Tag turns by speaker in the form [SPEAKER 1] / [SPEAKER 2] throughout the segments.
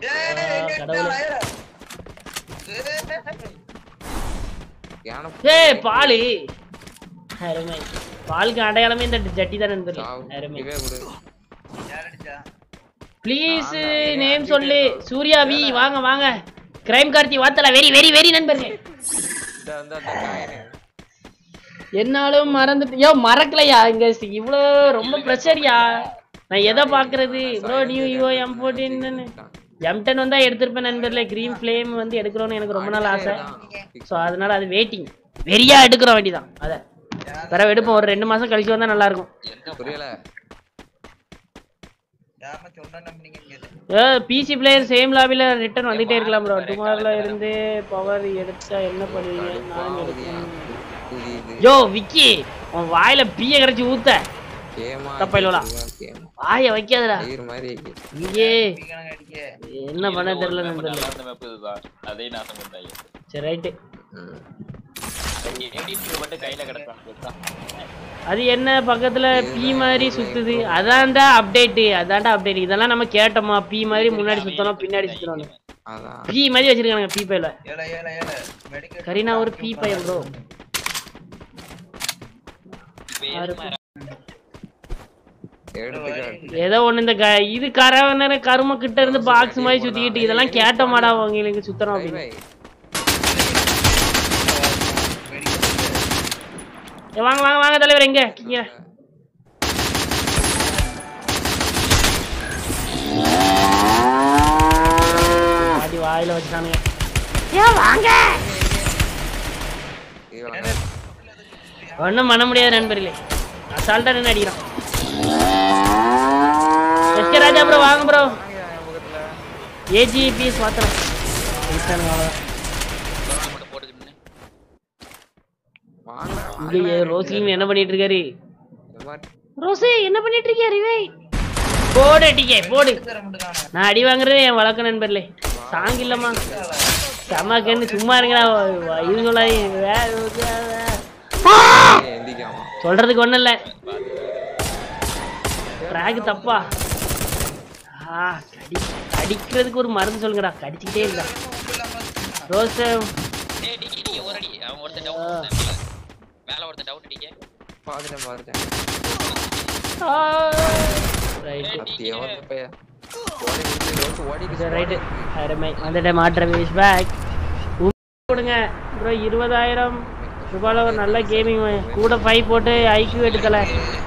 [SPEAKER 1] கடவுளே.
[SPEAKER 2] யானை
[SPEAKER 1] ஏய் பாலு அருமை பாலுக்கு அடையாளமே இந்த ஜட்டி தான் நண்பர்களே
[SPEAKER 2] சாவு.
[SPEAKER 1] அருமை
[SPEAKER 2] இவே கொடு.
[SPEAKER 1] ப்ளீஸ்
[SPEAKER 2] நான் தான்
[SPEAKER 1] நேம்
[SPEAKER 2] என்
[SPEAKER 1] சொல்லு
[SPEAKER 2] அடிக்கிறேன்.
[SPEAKER 1] சூர்யா வி வாங்க வாங்க கிரைம் கார்த்தி வாத்தல வெரி வெரி வெரி நண்பர்களே
[SPEAKER 2] இந்தா, இந்தா, இந்தா, காயினு.
[SPEAKER 1] என்னாலும் மறந்துட்டு யோ மறக்கலையா இங்க சி- இவ்வளோ ரொம்ப ப்ரெஷர்யா நான் எதை பாக்குறது bro new you M fourteen M ten வந்தா எடுத்திருப்பேன் நண்பர்களே கிரீன் ஃப்ளேம் வந்து எடுக்கணும்னு எனக்கு ரொம்ப நாள் ஆசை ஸோ அதனால அது வெயிட்டிங் வெறியா எடுக்கிறோம் வேண்டிதான் அதை பிறகு எடுப்போம் ஒரு ரெண்டு மாசம் கழிச்சு வந்தா நல்லா இருக்கும்
[SPEAKER 2] புரியல
[SPEAKER 1] பிசி பிளேயர் சேம் லாபில ரிட்டர்ன் வந்துட்டே இருக்கலாம் ப்ரோ டுமாரோல இருந்து பவர் எடுத்தா என்ன பண்ணுவீங்க நானும் எடுப்பேன்
[SPEAKER 2] புரியுது
[SPEAKER 1] யோ விக்கி உன் வாயில பீய கரைச்சி ஊத்த
[SPEAKER 2] கேமா
[SPEAKER 1] தப்பா இல்லைடா.
[SPEAKER 2] கேமா
[SPEAKER 1] வாய வைக்காதடா
[SPEAKER 2] தயிர் மாதிரி இருக்கு.
[SPEAKER 1] இங்கே என்ன பண்ண தெரியல
[SPEAKER 3] ரொம்ப
[SPEAKER 1] நண்பர்களே
[SPEAKER 3] நல்லா இருந்த map இதுதான். அதே நாசம் பண்ணிட்டாங்க.
[SPEAKER 1] சரி ரைட்டு
[SPEAKER 2] ம்.
[SPEAKER 3] ADP மட்டும் கையில கிடக்கும். இதுதான்.
[SPEAKER 1] அது என்ன பக்கத்துல பி மாதிரி சுத்துது அதான்டா அப்டேட் அதான்டா அப்டேட் இதெல்லாம் நம்ம கேட்டோமா பி மாதிரி முன்னாடி சுத்தணும் பின்னாடி சுத்தணும்
[SPEAKER 2] அதான்
[SPEAKER 1] பி மாதிரி வச்சிருக்கானுங்க பி பையில கரீனா ஒரு பி பையன் ப்ரோ
[SPEAKER 2] எடுத்துக்காட்டு
[SPEAKER 1] ஏதோ ஒண்ணு இந்த க இது கரவன கரும கிட்ட இருந்து பாக்ஸ் மாதிரி சுத்திக்கிட்டு இதெல்லாம் கேட்டோமாடா உங்களுக்கு சுத்தணும்
[SPEAKER 2] பை
[SPEAKER 1] அப்படின்னு
[SPEAKER 2] பை
[SPEAKER 1] ஏ, வாங்க வாங்க வாங்க தலைவர் எங்க கீழே பாட்டி வாயில வச்சுட்டானுங்க ஏன் வாங்க
[SPEAKER 2] இவன்
[SPEAKER 1] ஒண்ணும் பண்ண முடியாது நண்பர்களே அசால்ட்டா நின்று அடிக்கிறான் எஸ்கே ராஜா ப்ரோ வாங்க ப்ரோ ஏஜிபிஎஸ் மாத்திரம் அவ்வளோதான்
[SPEAKER 3] மட்டும் போட்டுக்கிட்டு நின்னு.
[SPEAKER 2] வாங்க
[SPEAKER 1] இங்க ரோஸ்லின் என்ன பண்ணிட்டு இருக்காரு
[SPEAKER 2] இந்த மாதிரி
[SPEAKER 1] ரோசே என்ன பண்ணிட்டு இருக்கியா ரிவை போடு டிக்கே போடு நான் அடி வாங்குறது என் வழக்க நண்பர்களே சாங் இல்லம்மா செம்மக்கன்னு சும்மா இருங்கடா வ- இது சொல்லாதீங்க வே- வே- வே-
[SPEAKER 2] எந்திக்காமா
[SPEAKER 1] சொல்றதுக்கு ஒண்ணும் இல்ல ட்ராக் தப்பா ஆ கடி கடிக்கிறதுக்கு ஒரு மருந்து சொல்லுங்கடா கடிச்சுக்கிட்டே இருந்தா ரோஸ்
[SPEAKER 3] டேய், டிக்கி, டிக்கி, ஒரு அடி. அவன் ஒருத்தன் down, ஒருத்தன் மேல. மேல ஒருத்தன் down டிக்கி.
[SPEAKER 2] பாத்துட்டேன் பாத்துட்டேன்
[SPEAKER 1] ரைட்டு
[SPEAKER 2] பத்தி எவன் பைய ஓடி நின்னு ரோஸ் ஓடிட்டு
[SPEAKER 1] ரைட்டு அருமை வந்துட்டேன் மாற்ற வேஷ் பேக் கொடுங்க ப்ரோ இருபதாயிரம் ரூபாயில் ஒரு நல்ல கேமிங் கூட ஃபைவ் போட்டு ஐக்யூ எடுக்கல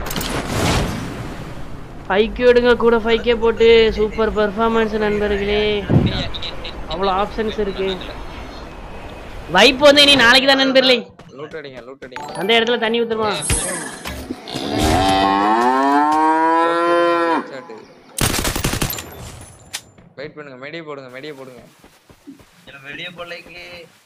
[SPEAKER 1] ஐக்யூ எடுங்க கூட ஃபைவ் கே போட்டு சூப்பர் பெர்ஃபார்மன்ஸ் நண்பர்களே
[SPEAKER 3] டேய், டிக்கி, டேய்,
[SPEAKER 1] அவ்வளோ ஆப்ஷன்ஸ் இருக்கு வைப் வந்து இனி நாளைக்கு தான் நண்பர்களே
[SPEAKER 2] லூட் அடிங்க லூட் அடிங்க
[SPEAKER 1] அந்த இடத்துல தண்ணி ஊத்துருமா
[SPEAKER 2] வெயிட் பண்ணுங்க மெடியை போடுங்க மெடியை போடுங்க
[SPEAKER 4] வெளியே போலைக்கு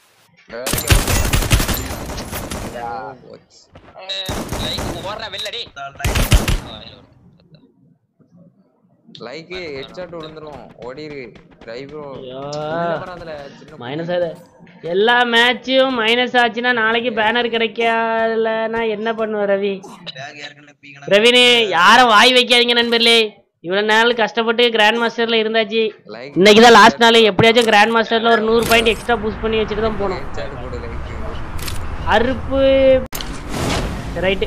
[SPEAKER 3] like ஓடுறா வெளில டேய். ஆ, இதுல ஒரு.
[SPEAKER 2] லைக் ஹெட்ஷாட் விழுந்துரும் ஓடிரு டிரைவரோ
[SPEAKER 1] ஐயோ
[SPEAKER 2] வராதுல சின்ன
[SPEAKER 1] மைனஸ் ஆகுது எல்லா மேட்சும் மைனஸ் ஆச்சுன்னா நாளைக்கு பேனர் கிடைக்கலன்னா என்ன பண்ணுவ ரவி
[SPEAKER 4] பேக் ஏற்கனவே பீங்கன
[SPEAKER 1] பிரவீன் யாரும் வாய் வைக்காதீங்க நண்பர்களே இவ்வளவு நாள் கஷ்டப்பட்டு கிராண்ட் மாஸ்டர்ல இருந்தாச்சு
[SPEAKER 2] லைக்
[SPEAKER 1] இன்னைக்கு தான் லாஸ்ட் நாள் எப்படியாச்சும் கிராண்ட் மாஸ்டர்ல ஒரு நூறு பாயிண்ட் எக்ஸ்ட்ரா பூஸ்ட் பண்ணி வச்சுட்டு தான் போனோம்
[SPEAKER 2] ஹெட்ஷாட் போடு லைக்
[SPEAKER 1] அறுப்பு ரைட்டு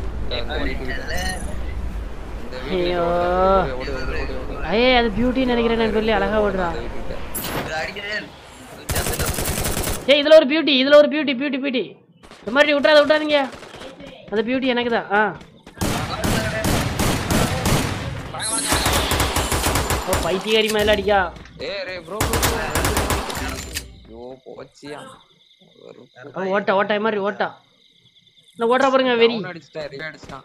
[SPEAKER 1] ஐயோ
[SPEAKER 2] ஓடு ஓடு ஓடு ஓடு
[SPEAKER 1] ஐயே அது பியூட்டி நினைக்கிறேன் நண்பர்களே அழகா ஓடுறான்
[SPEAKER 4] அடிக்கிறேன்
[SPEAKER 1] ஏய் இதுல ஒரு பியூட்டி இதுல ஒரு பியூட்டி பியூட்டி பியூட்டி இந்த மாதிரி விட்றாத விட்றாதீங்க அந்த பியூட்டி எனக்கு தான் ஆ ஓ பைத்தியகாரி மாதிரி அடிக்கா
[SPEAKER 2] ஏ ரே ப்ரோ ஐயோ போச்சியா ஒரு
[SPEAKER 1] அவன் ஓட்டா ஓட்டா இது மாதிரி ஓட்டா நான் ஓட்டுற பாருங்க வெறி
[SPEAKER 2] down அடிச்சிட்டேன் ரிவே அடிச்சிட்டான்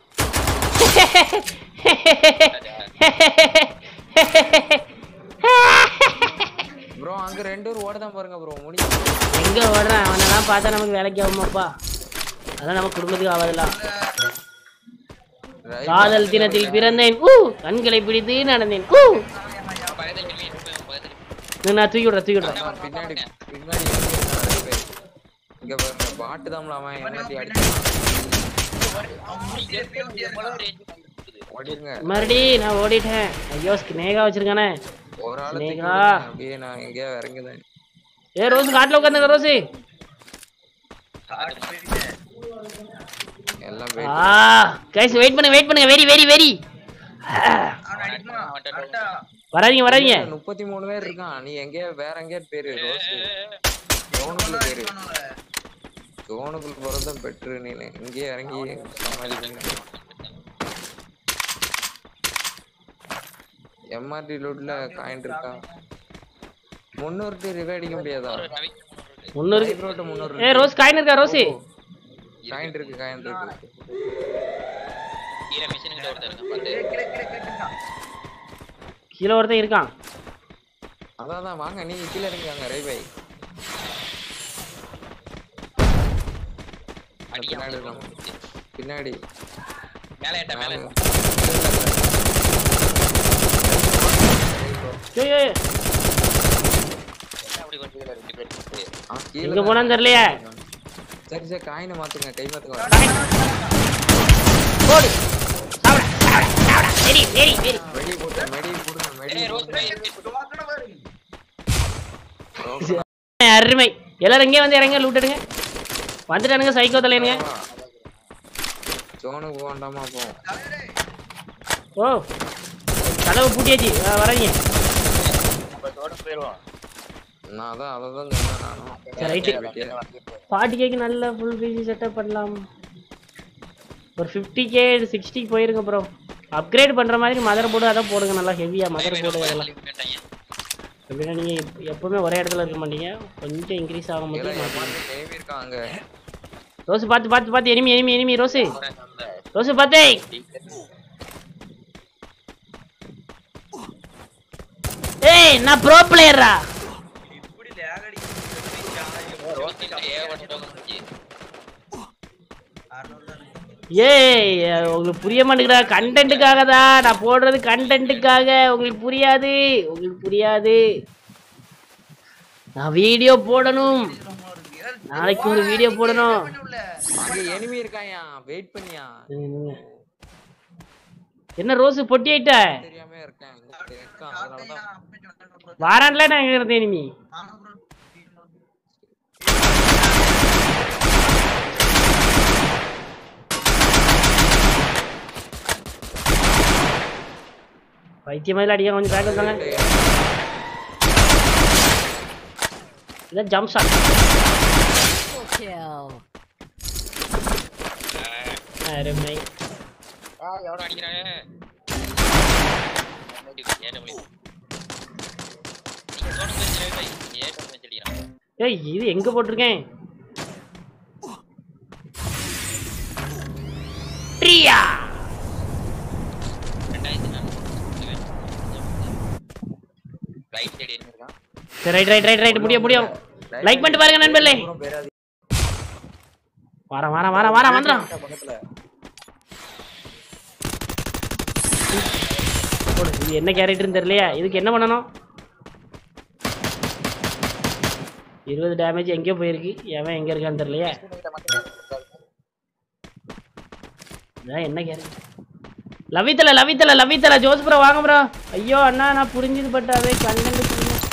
[SPEAKER 2] ப்ரோ அங்க ரெண்டு பேர் ஓடதான் பாருங்க ப்ரோ முடிஞ்சு
[SPEAKER 1] எங்க ஓடுறான் அவனெல்லாம் பார்த்தா நமக்கு வேலைக்கு ஆகுமாப்பா அதான் நம்ம குடும்பத்துக்கு ஆவதில்ல காதல் தினத்தில் பிறந்தேன் ஊ கண்களை பிடித்து நடந்தேன் ஊ
[SPEAKER 3] பக்கத்துல திரும்பி, பக்கத்துல திரும்பி.
[SPEAKER 1] நான் நான் தூக்கி விடுறேன் தூக்கி விடுறேன்
[SPEAKER 2] அண்ணா, பின்னாடி பின்னாடி நிறைய பேர். இங்க பாருங்க பாட்டு தான் அவன் எல்லாத்தையும் அடிச்சான் ஓடிருங்க
[SPEAKER 1] மறுபடி நான் ஓடிட்டேன் ஐயோ ஸ்னேகா வச்சிருக்கானே
[SPEAKER 2] ஒரு ஆளு தூக்கி
[SPEAKER 1] ஸ்னேகா.
[SPEAKER 2] விடுங்க, அப்படியே நான் எங்கேயோ இறங்குதேன்
[SPEAKER 1] ஏ ரோஸ் காட்டுல உட்காந்துங்க ரோஸு
[SPEAKER 4] காட்டு போயிட்டு
[SPEAKER 2] எல்லாம்
[SPEAKER 1] ஆ கைஸ் வெயிட் பண்ணுங்க வெயிட் பண்ணுங்க வெரி வெரி வெரி
[SPEAKER 4] அவன் அடிக்குமா கரெக்டா
[SPEAKER 1] வராதீங்க வராதீங்க
[SPEAKER 2] முப்பத்தி மூணு பேர் இருக்கான் நீ எங்கேயோ வேற எங்கேயோ பேரு ரோஸ் ஜோனுக்குள்ள பேரு ஜோனுக்குள்ள போறதும் பெட்ரு நீ இங்கேயே இறங்கி சமாளிக்கணும் எம்ஆர்டி லூட்ல காயின் இருக்கா முன்னூறு டு ரிவே அடிக்க முடியாதா
[SPEAKER 3] ரவி
[SPEAKER 1] முன்னூறு
[SPEAKER 2] ரோட்டு முன்னூறு
[SPEAKER 1] ஏ ரோஸ் காயின் இருக்கா ரோஸு
[SPEAKER 2] காயின் இருக்கு காயின் இருக்கு
[SPEAKER 3] கீழே மிஷின் கிட்ட ஒருத்தர் இருக்கான் பாத்து
[SPEAKER 4] கிளே கிளே கிளே கிளே
[SPEAKER 1] கீழே ஒருத்தன் இருக்கான்
[SPEAKER 2] அதான் அதான் வாங்க நீங்க கீழே இறங்கிவாங்க ரைபை
[SPEAKER 3] அடிக்க
[SPEAKER 2] பின்னாடி இருக்கான். பின்னாடி
[SPEAKER 3] மேலே ஏட்ட மேலே
[SPEAKER 1] ஏய், ஏய், ஏய்.
[SPEAKER 3] அப்படி கொஞ்சம் கீழே ரெண்டு பேர் இருக்கு.
[SPEAKER 2] ஆ, கீழே
[SPEAKER 1] எங்க
[SPEAKER 2] தான்
[SPEAKER 1] போனான்னு தெரியலையே
[SPEAKER 2] சரி சரி காயினை மாத்துங்க கை மாத்துங்க
[SPEAKER 1] போடு சாப்பிட சாப்பிட சாப்பிட வெரி வெரி வெரி
[SPEAKER 2] மெடி போட்டு மெடி போடுங்க மெடி
[SPEAKER 3] ஏய் ரோஸ் பாய்
[SPEAKER 4] துவாக்கன பாரு
[SPEAKER 1] அருமை எல்லாரும் இங்கே வந்து இறங்க லூட் எடுங்க வந்துட்டானுங்க சைக்கோ தலையனுங்க
[SPEAKER 2] ஜோனுக்கு போண்டாமா போ
[SPEAKER 4] தலைவரே
[SPEAKER 1] ஓ கதவு பூட்டியாச்சு ஆ, வராதீங்க
[SPEAKER 3] நம்ம தோட போயிடுவோம்
[SPEAKER 2] நான் அதான் அதை தான் சொன்னேன் நானும்
[SPEAKER 1] சரி ரைட்டு ஃபார்ட்டி கேக்கு நல்ல ஃபுல் பிசி செட்டப் பண்ணலாம் ஒரு ஃபிஃப்டி கே சிக்ஸ்டிக்கு போயிருங்க ப்ரோ அப்கிரேட் பண்ணுற மாதிரி மதர் போர்டு அதான் போடுங்க நல்லா ஹெவியாக மதர் போர்டு அதெல்லாம் எப்படின்னா நீங்கள் எப்போவுமே ஒரே இடத்துல இருக்க மாட்டீங்க கொஞ்சம் இன்க்ரீஸ் ஆகும் போது மாற்றணும்
[SPEAKER 2] கேவி இருக்காங்க
[SPEAKER 1] ரோஸு பார்த்து பார்த்து பார்த்து enemy enemy enemy rose rose பார்த்தே ஏய் நான் ப்ரோ பிளேயரா
[SPEAKER 4] இப்படி லேக் அடிக்குது
[SPEAKER 1] ஏய் உங்களுக்கு புரிய மாட்டேங்குதா கண்டென்ட்டுக்காக தான் நான் போடுறது கண்டென்ட்டுக்காக உங்களுக்கு புரியாது உங்களுக்கு புரியாது நான் வீடியோ போடணும் நாளைக்கு ஒரு வீடியோ போடணும்
[SPEAKER 2] அங்க எனிமி இருக்காயா வெயிட் பண்ணியா
[SPEAKER 1] என்ன ரோஸு பொட்டி ஆயிட்ட
[SPEAKER 2] தெரியாம இருக்கேன் இங்க இருக்கான் அதனாலதான்
[SPEAKER 1] வாரான்ல நான் எங்க இருந்தேன் இனிமே வைத்திய மாதிரி அடிக்க கொஞ்சம் பேக் வந்தாங்க இதான் ஜம்ப் ஷாட்
[SPEAKER 5] Kill.
[SPEAKER 1] அருமை
[SPEAKER 3] எவனோ அடிக்கிறாங்க ஏடபிள்யூ நீங்க தோட போய் ஏடபிள்யூ அடிக்கிறான்
[SPEAKER 1] ஏய் இது எங்க போட்டிருக்கேன் பிரியா
[SPEAKER 3] ரெண்டாயிரத்தி நாலு ரைட் சைடு இருக்கான்
[SPEAKER 1] சரி ரைட் ரைட் ரைட் ரைட் முடியும் முடியும் லைக் பண்ணிட்டு பாருங்க நண்பர்களே வாரம் வாரம் வாரம் வாரம் வந்துடும்
[SPEAKER 2] பக்கத்துல
[SPEAKER 1] போடு, இது என்ன கேரக்டர்னு தெரியலையா இதுக்கு என்ன பண்ணணும் இருபது டேமேஜ் எங்கேயோ போயிருக்கு எவன் எங்க இருக்கான்னு தெரியலையே இதான் என்ன கேரக்டர் லவித்தல லவித்தல லவித்தல ஜோஸ் ப்ரோ வாங்க ப்ரோ ஐயோ அண்ணா நான் புரிஞ்சுது பட் அதே கண்டென்ட்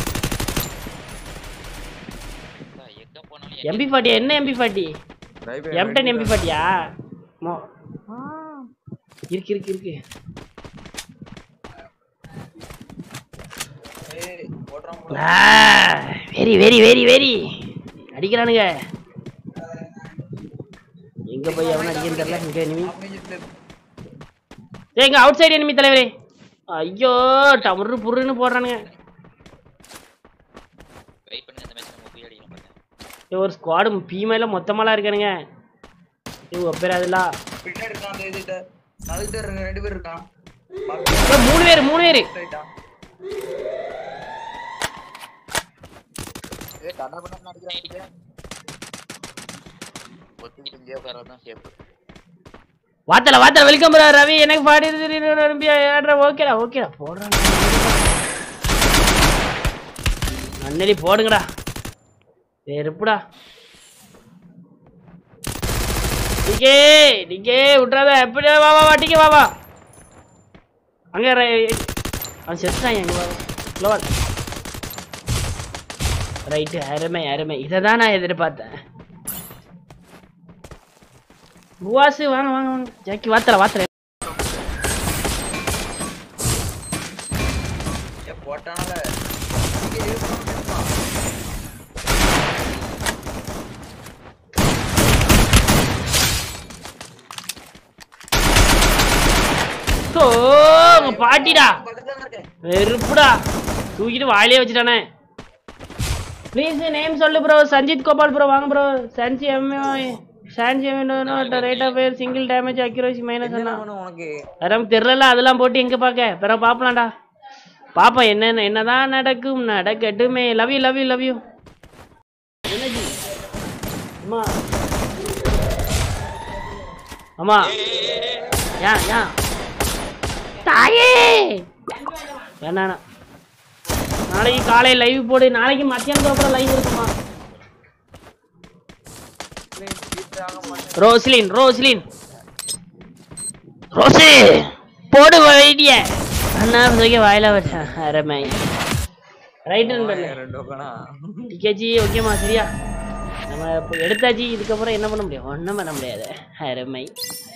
[SPEAKER 3] எங்க போனாலும்
[SPEAKER 1] எம்பி ஃபார்ட்டி என்ன எம்பி ஃபார்ட்டி
[SPEAKER 2] ரைபை
[SPEAKER 1] எம் டென் எம்பி ஃபார்ட்டியா மோ இருக்கு இருக்கு இருக்கு வெரி வெரி வெரி வெரி அடிக்கிறானுங்க எங்க போய் எவன் அடிக்கன்னு தெரியல இங்க எனிமி ஏய் இங்க அவுட் சைடு எனிமி தலைவரே ஐயோ டமுரு புருன்னு போடுறானுங்க
[SPEAKER 3] வெயிட் பண்ணுங்க இந்த மேட்ச் நம்ம போய் அடிக்கலாம் பாருங்க
[SPEAKER 1] ஏய், ஒரு ஸ்குவாடு பீமையில மொத்தமாலாம் இருக்கானுங்க இது ஒப்பேராதுல
[SPEAKER 4] பின்னாடி இருக்கான் அந்த இதுகிட்ட அதுகிட்ட இருங்க ரெண்டு பேர் இருக்கான்
[SPEAKER 1] மூணு பேர் மூணு பேர்
[SPEAKER 4] ரைட்டா
[SPEAKER 3] ஒத்துக்கிட்டு இங்கே உட்காரது தான் சேஃப்
[SPEAKER 1] வாத்தல வாத்தல வெல்கம் ப்ரோ ரவி எனக்கு பாடி ஆடுற ஓகேடா ஓகேடா போடுறாங்க நன்னடி போடுங்கடா வெறுப்புடா டிகே டிகே விட்றாத எப்படி வா வா வா டிகே வா வா அங்க ரை- அவன் செத்துட்டான் எங்க வா லோவல் ரைட்டு அருமை அருமை இதை தான் நான் எதிர்பார்த்தேன் புவாசு வாங்க வாங்க வாங்க ஜாக்கி வாத்தல வாத்தல
[SPEAKER 4] ஏ, போட்டானல இங்க இருக்கணும்
[SPEAKER 1] ஓ உங்க பாட்டிடா
[SPEAKER 4] பக்கத்துல தான் இருக்கேன்
[SPEAKER 1] வெறுப்புடா தூக்கிட்டு வாயிலே வச்சுட்டானே ப்ளீஸ் நேம் சொல்லு ப்ரோ சஞ்சித் கோபால் ப்ரோ வாங்க ப்ரோ சன்சி எம்ஏ சான்சி எம்ஏ rate of fire single damage accuracy minus
[SPEAKER 2] என்ன
[SPEAKER 1] அண்ணா
[SPEAKER 2] வேணும் உனக்கு
[SPEAKER 1] வேற தெரிலல அதெல்லாம் போட்டு எங்க பார்க்க பிறகு பார்ப்பலாம்டா பாப்போம் என்னென்ன என்னதான் நடக்கும் நடக்கட்டுமே love you love you love you அம்மா அம்மா ஏன் ஏன் தாயே வேணாண்ணா நாளைக்கு காலை லைவ் போடு நாளைக்கு மத்தியானத்துக்கு அப்புறம் லைவ் இருக்குமா ரோஸ்லின் ரோஸ்லின் ரோசி போடு வைடிய அண்ணா சொல்லி வாயில வச்சேன் அருமை ரைட் நண்பர்ல
[SPEAKER 2] ரெண்டு உக்கனா
[SPEAKER 1] டிகேஜி ஓகேம்மா சரியா நம்ம இப்போ எடுத்தாச்சு இதுக்கப்புறம் என்ன பண்ண முடியும் ஒன்றும் பண்ண முடியாது அருமை